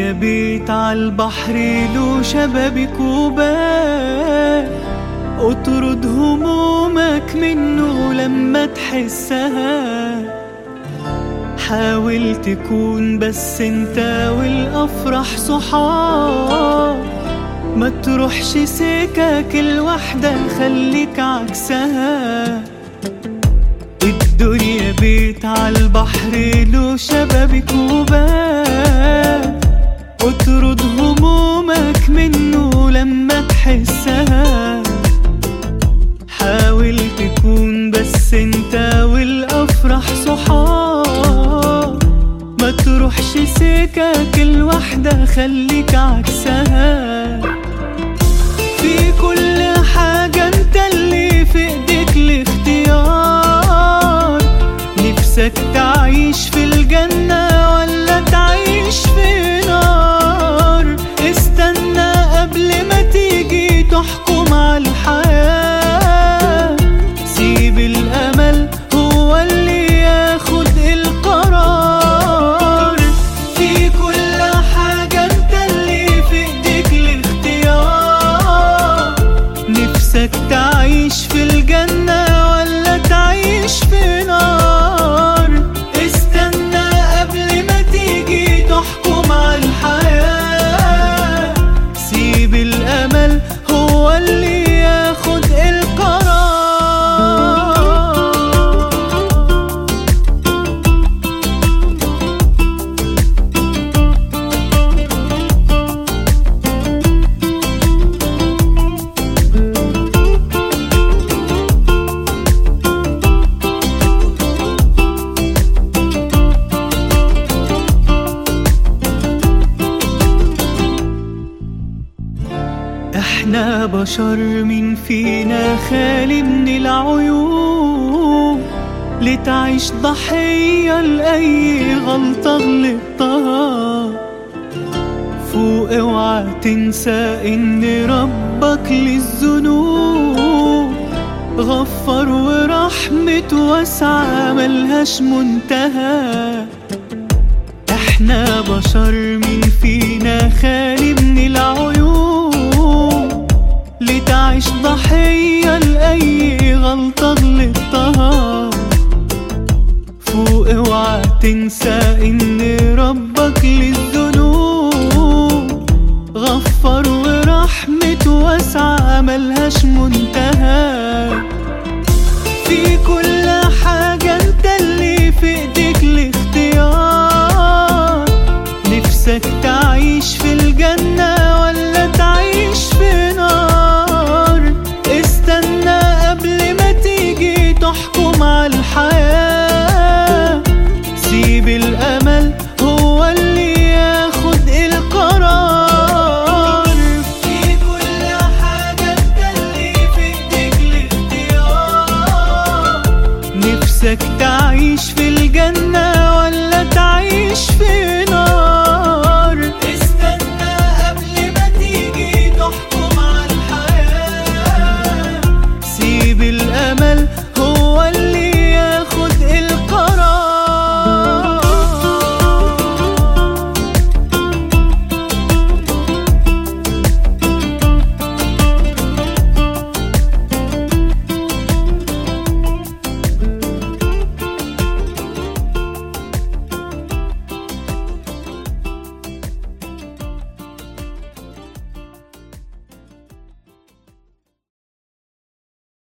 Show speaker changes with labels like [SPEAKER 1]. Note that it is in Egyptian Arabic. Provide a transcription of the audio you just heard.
[SPEAKER 1] الدنيا بيت عالبحر له شبابك وباب اطرد همومك منه لما تحسها حاول تكون بس انت والافراح صحاب ما تروحش سكك الوحدة خليك عكسها الدنيا بيت عالبحر له شبابك وباب اطرد همومك منه لما تحسها حاول تكون بس انت والافراح صحاب ما تروحش سكك الوحدة خليك عكسها في كل حاجة انت اللي في ايديك الاختيار نفسك تعيش في الجنة ولا تعيش في نار استنى قبل ما تيجي تحكم على الحياة سيب الأمل هو اللي ياخد القرار في كل حاجة انت اللي في ايديك الاختيار نفسك تعيش في الجنة ولا تعيش في نار استنى قبل ما تيجي تحكم على الحياة سيب الأمل هو اللي ياخد القرار احنا بشر مين فينا خالي من العيوب لتعيش ضحية لأي غلطة غلطتها فوق اوعى تنسى ان ربك للذنوب غفر ورحمته واسعة ملهاش منتهى احنا بشر مين فينا خالي من العيوب لتعيش ضحية لأي غلطة غلطتها فوق اوعى تنسى ان ربك للذنوب غفر ورحمته واسعة ملهاش منتهى في كل حاجة انت اللي في ايديك الاختيار نفسك تعيش في